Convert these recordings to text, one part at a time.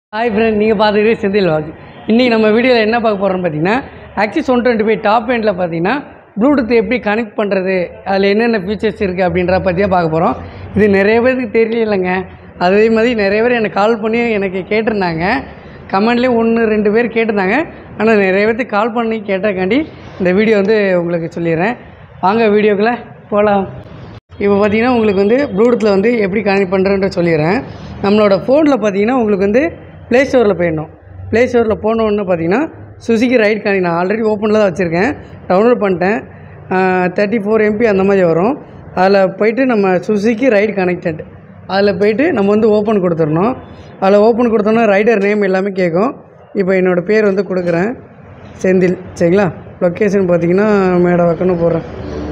hi friend நீங்கள் பார்த்துக்கிட்டே செந்தில் வாஜ் இன்றைக்கி நம்ம வீடியோவில் என்ன பார்க்க போகிறோம்னு பார்த்தீங்கன்னா Access one twenty five top எண்டில் பார்த்தீங்கன்னா ப்ளூடூத் எப்படி கனெக்ட் பண்ணுறது அதில் என்னென்ன ஃபீச்சர்ஸ் இருக்குது அப்படின்ற பற்றியே பார்க்க போகிறோம் இது நிறைய பேருக்கு தெரியலைங்க அதே மாதிரி நிறைய பேர் எனக்கு கால் பண்ணி எனக்கு கேட்டிருந்தாங்க கமெண்ட்லேயே ஒன்று ரெண்டு பேர் கேட்டிருந்தாங்க ஆனால் நிறைய பேர்த்துக்கு கால் பண்ணி கேட்டக்காண்டி இந்த வீடியோ வந்து உங்களுக்கு சொல்லிடுறேன் வாங்க வீடியோக்குள்ளே போகலாம் இப்போ பார்த்தீங்கன்னா உங்களுக்கு வந்து ப்ளூடூத்தில் வந்து எப்படி கனெக்ட் பண்ணுறேன்ற சொல்லிடுறேன் நம்மளோட ஃபோனில் பார்த்தீங்கன்னா உங்களுக்கு வந்து ப்ளே ஸ்டோரில் போயிடணும் ப்ளே ஸ்டோரில் போனோன்னு பார்த்தீங்கன்னா சுசுகி ரைட் கனெக்ட் நான் ஆல்ரெடி ஓப்பனில் தான் வச்சுருக்கேன் டவுன்லோட் பண்ணிட்டேன் தேர்ட்டி ஃபோர் எம்பி அந்த மாதிரி வரும் அதில் போயிட்டு நம்ம சுசுகி ரைட் கனெக்டட் அதில் போயிட்டு நம்ம வந்து ஓப்பன் கொடுத்துடணும் அதில் ஓப்பன் கொடுத்தோன்னா ரைடர் நேம் எல்லாமே கேட்கும் இப்போ என்னோடய பேர் வந்து கொடுக்குறேன் செந்தில் சரிங்களா லொக்கேஷன் பார்த்தீங்கன்னா மேடவாக்கன்னு போடுறேன்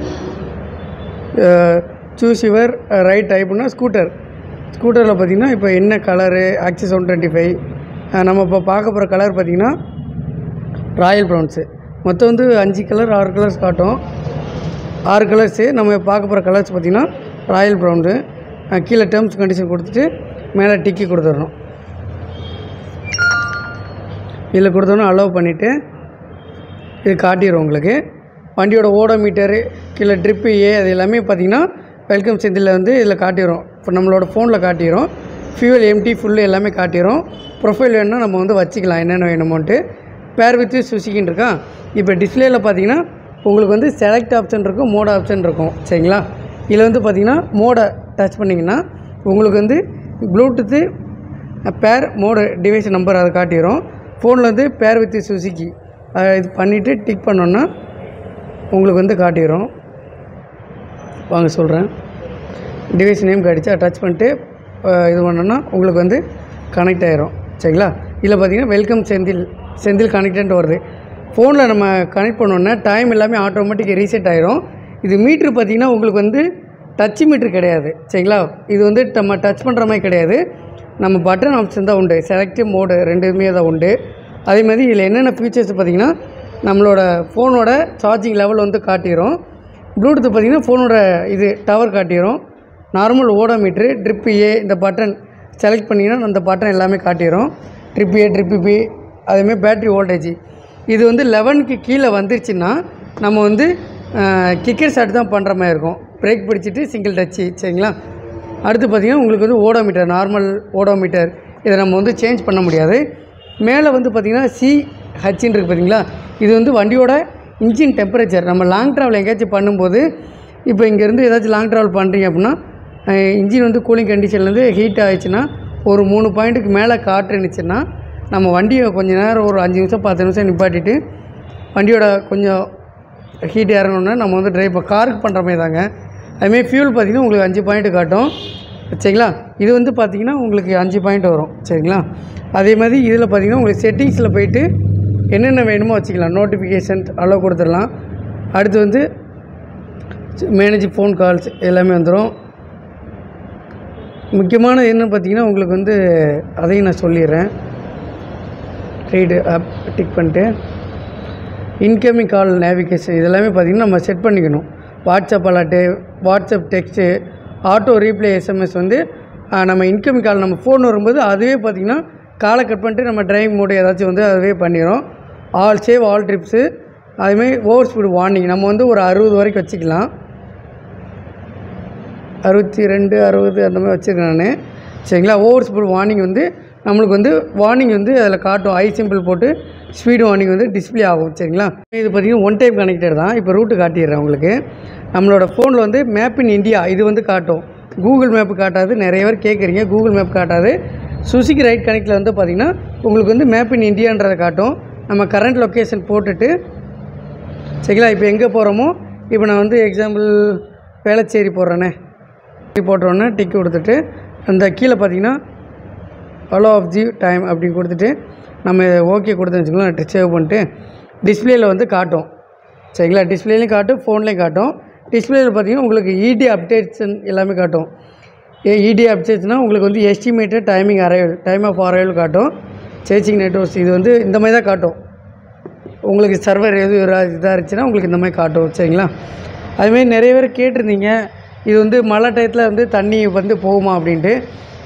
சூஸ் யுவர் ரைட் டைப்னா ஸ்கூட்டர் ஸ்கூட்டரில் பார்த்தீங்கன்னா இப்போ என்ன colour Access one twenty five நம்ம இப்போ பார்க்க போகிற கலர் பார்த்தீங்கன்னா ராயல் ப்ரௌன்ஸு மொத்தம் வந்து அஞ்சு கலர் ஆறு கலர்ஸ் காட்டும் ஆறு கலர்ஸு நம்ம பார்க்க போகிற கலர்ஸ் பார்த்திங்கன்னா ராயல் ப்ரௌனு கீழே டேர்ம்ஸ் கண்டிஷன் கொடுத்துட்டு மேலே டிக்கி கொடுத்துடணும் இதில் கொடுத்தோன்னா அலோவ் பண்ணிவிட்டு இது காட்டிடும் உங்களுக்கு வண்டியோட ஓடோமீட்டரு கீழே ட்ரிப்பு ஏ அது எல்லாமே பார்த்தீங்கன்னா வெல்கம் செந்தில் வந்து இதில் காட்டிடும் இப்போ நம்மளோட ஃபோனில் காட்டிடும் ஃபியூவல் எம்டி ஃபுல்லு எல்லாமே காட்டிடும் ப்ரொஃபைல் வேணும்னா நம்ம வந்து வச்சுக்கலாம் என்னென்ன வேணுமோன்ட்டு பேர் வித்து சுசிக்கின்னு இருக்கா இப்போ டிஸ்பிளேயில் பார்த்தீங்கன்னா உங்களுக்கு வந்து செலக்ட் ஆப்ஷன் இருக்கும் மோட் ஆப்ஷன் இருக்கும் சரிங்களா இதில் வந்து பார்த்தீங்கன்னா மோடை டச் பண்ணிங்கன்னா உங்களுக்கு வந்து ப்ளூடூத்து பேர் மோடு டிவைஸ் நம்பர் அதை காட்டிடும் ஃபோனில் வந்து பேர் வித் சுசுக்கி அதை இது பண்ணிவிட்டு டிக் பண்ணோன்னா உங்களுக்கு வந்து காட்டிடும் வாங்க சொல்கிறேன் டிவைஸ் நேம் காட்டிச்சு அதை டச் பண்ணிட்டு அஹ், இது பண்ணோன்னா உங்களுக்கு வந்து கனெக்ட் ஆயிரும் சரிங்களா இதில் பார்த்தீங்கன்னா வெல்கம் செந்தில் செந்தில் கனெக்டன்ட் வருது ஃபோனில் நம்ம கனெக்ட் பண்ணோன்னா டைம் எல்லாமே ஆட்டோமேட்டிக் ரீசெட் ஆயிரும் இது மீட்ரு பார்த்தீங்கன்னா உங்களுக்கு வந்து டச் மீட்ரு கிடையாது சரிங்களா இது வந்து நம்ம டச் பண்ணுற மாதிரி கிடையாது நம்ம பட்டன் ஆப்ஷன் தான் உண்டு செலக்டிவ் மோடு ரெண்டுமே தான் உண்டு அதே மாதிரி இதில் என்னென்ன ஃபீச்சர்ஸ் பார்த்தீங்கன்னா நம்மளோட ஃபோனோட சார்ஜிங் லெவல் வந்து காட்டிடும் ப்ளூடூத் பார்த்தீங்கன்னா ஃபோனோட இது டவர் காட்டிடும் நார்மல் ஓடோமீட்ரு ட்ரிப் ஏ இந்த பட்டன் செலக்ட் பண்ணிங்கன்னா அந்த பட்டன் எல்லாமே காட்டிடும் ட்ரிப் ஏ ட்ரிப் பி அதேமாதிரி பேட்ரி வோல்டேஜ் இது வந்து லெவனுக்கு கீழே வந்துருச்சுன்னா நம்ம வந்து கிக்கர் ஷாட் தான் பண்ணுற மாதிரி இருக்கும் பிரேக் பிடிச்சிட்டு சிங்கிள் டச்சு சரிங்களா அடுத்து பார்த்திங்கன்னா உங்களுக்கு வந்து ஓடோமீட்டர் நார்மல் ஓடோமீட்டர் இதை நம்ம வந்து சேஞ்ச் பண்ண முடியாது மேலே வந்து பார்த்திங்கன்னா சி ஹச்சின்னு இருக்குது பார்த்தீங்களா இது வந்து வண்டியோட இன்ஜின் டெம்பரேச்சர் நம்ம லாங் ட்ராவல் எங்கேயாச்சும் பண்ணும்போது இப்போ இங்கேருந்து ஏதாச்சும் லாங் ட்ராவல் பண்ணுறீங்க அப்படின்னா இன்ஜின் வந்து கூலிங் கண்டிஷன்லேருந்து ஹீட் ஆயிடுச்சுன்னா ஒரு மூணு பாயிண்ட்டுக்கு மேலே காற்று இருந்துச்சுன்னா நம்ம வண்டியை கொஞ்சம் நேரம் ஒரு அஞ்சு நிமிஷம் பத்து நிமிஷம் நிப்பாட்டிட்டு வண்டியோட கொஞ்சம் ஹீட் இறங்கணுன்னா நம்ம வந்து ட்ரைவ் காருக்கு பண்ணுற மாதிரி தாங்க அதுமாரி ஃபியூல் பார்த்திங்கன்னா உங்களுக்கு அஞ்சு பாயிண்ட் காட்டும் சரிங்களா இது வந்து பார்த்திங்கன்னா உங்களுக்கு அஞ்சு பாயிண்ட் வரும் சரிங்களா அதே மாதிரி இதில் பார்த்திங்கன்னா உங்களுக்கு செட்டிங்ஸில் போயிட்டு என்னென்ன வேணுமோ வச்சுக்கலாம் நோட்டிஃபிகேஷன் அலோவ் கொடுத்துடலாம் அடுத்து வந்து மேனேஜ் ஃபோன் கால்ஸ் எல்லாமே வந்துடும் முக்கியமான என்ன பார்த்தீங்கன்னா உங்களுக்கு வந்து அதையும் நான் சொல்லிடுறேன் ரைடு ஆப் டிக் பண்ணிட்டு இன்கமிங் கால் நேவிகேஷன் இதெல்லாமே பார்த்திங்கன்னா நம்ம செட் பண்ணிக்கணும் WhatsApp alert WhatsApp text auto reply SMS வந்து ஆ, நம்ம இன்கமிங் கால் நம்ம ஃபோன் வரும்போது அதுவே பார்த்திங்கன்னா காலை கட் பண்ணிட்டு நம்ம டிரைவிங் மோடு ஏதாச்சும் வந்து அதுவே பண்ணிடும் ஆல் சேவ் ஆல் ட்ரிப்ஸு அதுமாரி ஓவர் ஸ்பீடு வார்னிங் நம்ம வந்து ஒரு அறுபது வரைக்கும் வச்சுக்கலாம் அறுபத்தி ரெண்டு அறுபது அந்த மாதிரி வச்சுருக்கேன் நான் சரிங்களா ஓவர் ஸ்பீட் வார்னிங் வந்து நம்மளுக்கு வந்து வார்னிங் வந்து அதில் காட்டும் ஐ சிம்பிள் போட்டு ஸ்பீடு வார்னிங் வந்து டிஸ்ப்ளே ஆகும் சரிங்களா இது பார்த்திங்கன்னா ஒன் டைம் கனெக்டட் தான் இப்போ ரூட்டு காட்டிடுறேன் உங்களுக்கு நம்மளோட ஃபோனில் வந்து மேப் இன் இந்தியா இது வந்து காட்டும் கூகுள் மேப் காட்டாது நிறைய பேர் கேட்குறீங்க கூகுள் மேப் காட்டாது சுசுகி ரைட் கனெக்டில் வந்து பார்த்திங்கன்னா உங்களுக்கு வந்து மேப் இன் இந்தியான்றதை காட்டும் நம்ம கரண்ட் லொக்கேஷன் போட்டுட்டு சரிங்களா இப்போ எங்கே போகிறோமோ இப்போ நான் வந்து எக்ஸாம்பிள் வேளச்சேரி போடுறேனே டிக் போட்டோன்னே டிக் கொடுத்துட்டு அந்த கீழே பார்த்தீங்கன்னா அலோ ஆஃப் ஜி டைம் அப்படின்னு கொடுத்துட்டு நம்ம ஓகே கொடுத்து வச்சுக்கலாம் சேவ் பண்ணிட்டு டிஸ்பிளேயில் வந்து காட்டும் சரிங்களா டிஸ்பிளேலையும் காட்டும் ஃபோன்லேயும் காட்டும் டிஸ்பிளேயில் பார்த்தீங்கன்னா உங்களுக்கு இடி அப்டேட்ஸ் எல்லாமே காட்டும் ஏ இடி அப்டேட்ஸ்னால் உங்களுக்கு வந்து estimated timing arrival time of arrival காட்டும் சேச்சிங் நெட்ஒர்க்ஸ் இது வந்து இந்த மாதிரி தான் காட்டும் உங்களுக்கு சர்வர் எதுவும் இதாக இருந்துச்சுன்னா உங்களுக்கு இந்த மாதிரி காட்டும் சரிங்களா அதுமாரி நிறைய பேர் கேட்டிருந்தீங்க இது வந்து மழை டயத்தில் வந்து தண்ணி வந்து போகுமா அப்படின்ட்டு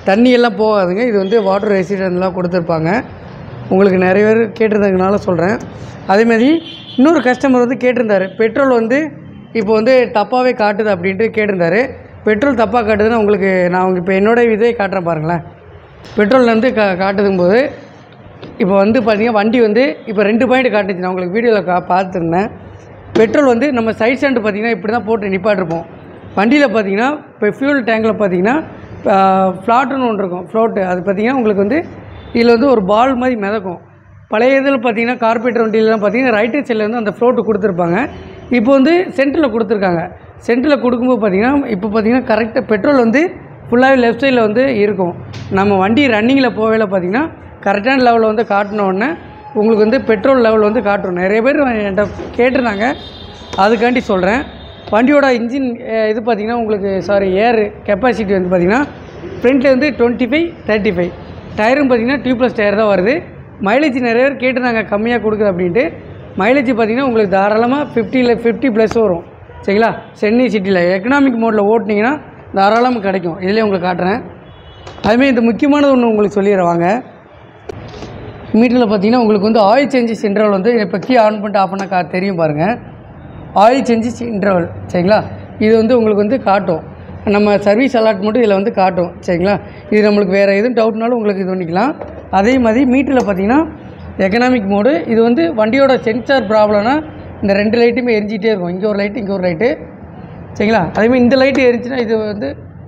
தண்ணி எல்லாம் போகாதுங்க இது வந்து வாட்டர் ரெசிஸ்டன்ட்லாம் கொடுத்துருப்பாங்க உங்களுக்கு நிறைய பேர் கேட்டிருந்ததுனால சொல்கிறேன் அதேமாதிரி இன்னொரு கஸ்டமர் வந்து கேட்டிருந்தாரு பெட்ரோல் வந்து இப்போ வந்து தப்பாகவே காட்டுது அப்படின்ட்டு கேட்டிருந்தாரு பெட்ரோல் தப்பாக காட்டுதுன்னா உங்களுக்கு நான் உங்களுக்கு இப்போ என்னோடய இதே காட்டுறேன் பாருங்களேன் பெட்ரோல் வந்து கா காட்டுதும் போது இப்போ வந்து பார்த்தீங்கன்னா வண்டி வந்து இப்போ ரெண்டு பாயிண்ட் காட்டுச்சு நான் உங்களுக்கு வீடியோவில் கா பார்த்துருந்தேன் பெட்ரோல் வந்து நம்ம சைட் ஸ்டாண்டு பார்த்தீங்கன்னா இப்படி தான் போட்டு நிப்பாட்டிருப்போம் வண்டியில் பார்த்தீங்கன்னா இப்போ ஃபியூல் டேங்கில் பார்த்தீங்கன்னா ஃப்ளாட்டுன்னு ஒன்று இருக்கும் ஃப்ளோட்டு அது பார்த்தீங்கன்னா உங்களுக்கு வந்து இதில் வந்து ஒரு பால் மாதிரி மிதக்கும் பழைய இதில் பார்த்தீங்கன்னா கார்பரேட்டர் வண்டியிலலாம் பார்த்தீங்கன்னா ரைட் சைடில் வந்து அந்த ஃப்ளோட்டு கொடுத்துருப்பாங்க இப்போ வந்து சென்டரில் கொடுத்துருக்காங்க சென்டரில் கொடுக்கும்போது பார்த்தீங்கன்னா இப்போ பார்த்தீங்கன்னா கரெக்டாக பெட்ரோல் வந்து ஃபுல்லாகவே லெஃப்ட் சைடில் வந்து இருக்கும் நம்ம வண்டி ரன்னிங்கில் போகல பார்த்தீங்கன்னா கரெக்டான லெவலில் வந்து காட்டின உடனே உங்களுக்கு வந்து பெட்ரோல் லெவல் வந்து காட்டும் நிறைய பேர் என்கிட்ட கேட்டிருந்தாங்க அதுக்காண்டி சொல்கிறேன் வண்டியோட இன்ஜின் இது பார்த்திங்கன்னா உங்களுக்கு சாரி ஏர் கெப்பாசிட்டி வந்து பார்த்திங்கன்னா ஃப்ரண்ட்டில் வந்து டுவெண்ட்டி ஃபைவ் தேர்ட்டி ஃபைவ் டயரும் பார்த்திங்கன்னா டியூப்லெஸ் டயர் தான் வருது மைலேஜ் நிறைய பேர் கேட்டிருந்தாங்க கம்மியாக கொடுக்குது அப்படின்ட்டு மைலேஜ் பார்த்திங்கன்னா உங்களுக்கு தாராளமாக ஃபிஃப்டியில் ஃபிஃப்டி ப்ளஸ் வரும் சரிங்களா சென்னை சிட்டியில் எக்கனாமிக் மோடில் ஓட்டினீங்கன்னா தாராளமாக கிடைக்கும் இதிலே உங்களுக்கு காட்டுறேன் அதுமாரி இந்த முக்கியமானது ஒன்று உங்களுக்கு சொல்லிடுறேன் வாங்க மீட்டரில் பார்த்தீங்கன்னா உங்களுக்கு வந்து ஆயில் சேஞ்சஸ் இன்டர்வல் வந்து இப்போ கீ ஆன் பண்ணிட்டு ஆஃப் பண்ணால் கா தெரியும் பாருங்கள் ஆயில் சேஞ்சஸ் இன்டர்வல் சரிங்களா இது வந்து உங்களுக்கு வந்து காட்டும் நம்ம சர்வீஸ் அலாட் மட்டும் இதில் வந்து காட்டும் சரிங்களா இது நம்மளுக்கு வேறு எதுவும் டவுட்னாலும் உங்களுக்கு இது பண்ணிக்கலாம் அதே மாதிரி மீட்டரில் பார்த்தீங்கன்னா எக்கனாமிக் மோடு இது வந்து வண்டியோட சென்சார் ப்ராப்ளம்னா இந்த ரெண்டு லைட்டுமே எரிஞ்சிட்டே இருக்கும் இங்கே ஒரு லைட்டு இங்கே ஒரு லைட்டு சரிங்களா அதேமாதிரி இந்த லைட்டு எரிஞ்சுன்னா இது வந்து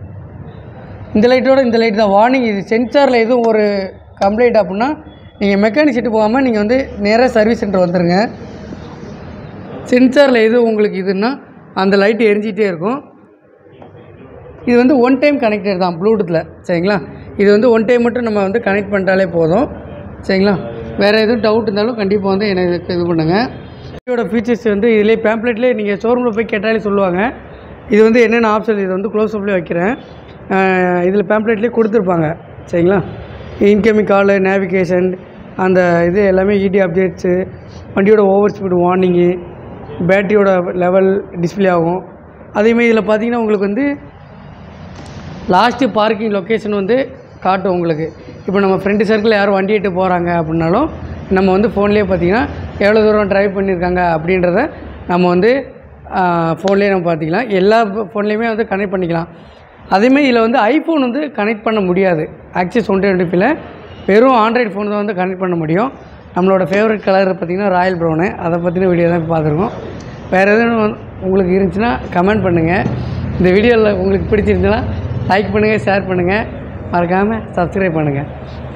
இந்த லைட்டோட இந்த லைட் தான் வார்னிங் இது சென்சாரில் எதுவும் ஒரு கம்ப்ளைண்ட் அப்படின்னா நீங்கள் மெக்கானிக் செட்டு போகாமல் நீங்கள் வந்து நேராக சர்வீஸ் சென்டர் வந்துடுங்க சென்சாரில் எதுவும் உங்களுக்கு இதுன்னா அந்த லைட்டு எரிஞ்சிட்டே இருக்கும் இது வந்து ஒன் டைம் கனெக்டட் தான் ப்ளூடூத்தில் சரிங்களா இது வந்து ஒன் டைம் மட்டும் நம்ம வந்து கனெக்ட் பண்ணிட்டாலே போதும் சரிங்களா வேறு எதுவும் டவுட் இருந்தாலும் கண்டிப்பாக வந்து எனக்கு இது பண்ணுங்கள் இதோட ஃபீச்சர்ஸ் வந்து இதிலே பேம்ப்ளெட்லேயே நீங்கள் ஷோரூமில் போய் கேட்டாலே சொல்லுவாங்க இது வந்து என்னென்ன ஆப்ஷன் இது வந்து க்ளோஸ் அப்லேயே வைக்கிறேன் இதில் பேம்ப்ளெட்லேயே கொடுத்துருப்பாங்க சரிங்களா இன்கமிங் காலு நேவிகேஷன் அந்த இது எல்லாமே இடி அப்டேட்ஸு வண்டியோட ஓவர் ஸ்பீடு வார்னிங்கு பேட்டரியோட லெவல் டிஸ்ப்ளே ஆகும் அதேமாதிரி இதில் பார்த்தீங்கன்னா உங்களுக்கு வந்து லாஸ்ட்டு பார்க்கிங் லொக்கேஷன் வந்து காட்டும் உங்களுக்கு இப்போ நம்ம ஃப்ரெண்டு சர்க்கிள் யாரும் வண்டி எட்டு போகிறாங்க அப்படின்னாலும் நம்ம வந்து ஃபோன்லேயே பார்த்தீங்கன்னா எவ்வளோ தூரம் டிரைவ் பண்ணியிருக்காங்க அப்படின்றத நம்ம வந்து ஃபோன்லேயே நம்ம பார்த்திக்கலாம் எல்லா ஃபோன்லேயுமே வந்து கனெக்ட் பண்ணிக்கலாம் அதேமாதிரி இதில் வந்து ஐஃபோன் வந்து கனெக்ட் பண்ண முடியாது ஆக்சிஸ் ஒன் டுவெண்ட்டி ஃபைவ்ல வெறும் ஆண்ட்ராய்டு ஃபோன் தான் வந்து கனெக்ட் பண்ண முடியும் நம்மளோட ஃபேவரட் கலர் பார்த்திங்கன்னா ராயல் ப்ரௌனு அதை பற்றின வீடியோ தான் இப்போ பார்த்துருக்கோம் வேறு எதுவும் வந்து உங்களுக்கு இருந்துச்சுன்னா கமெண்ட் பண்ணுங்கள் இந்த வீடியோவில் உங்களுக்கு பிடிச்சிருந்துன்னா லைக் பண்ணுங்கள் ஷேர் பண்ணுங்கள் மறக்காமல் சப்ஸ்கிரைப் பண்ணுங்கள்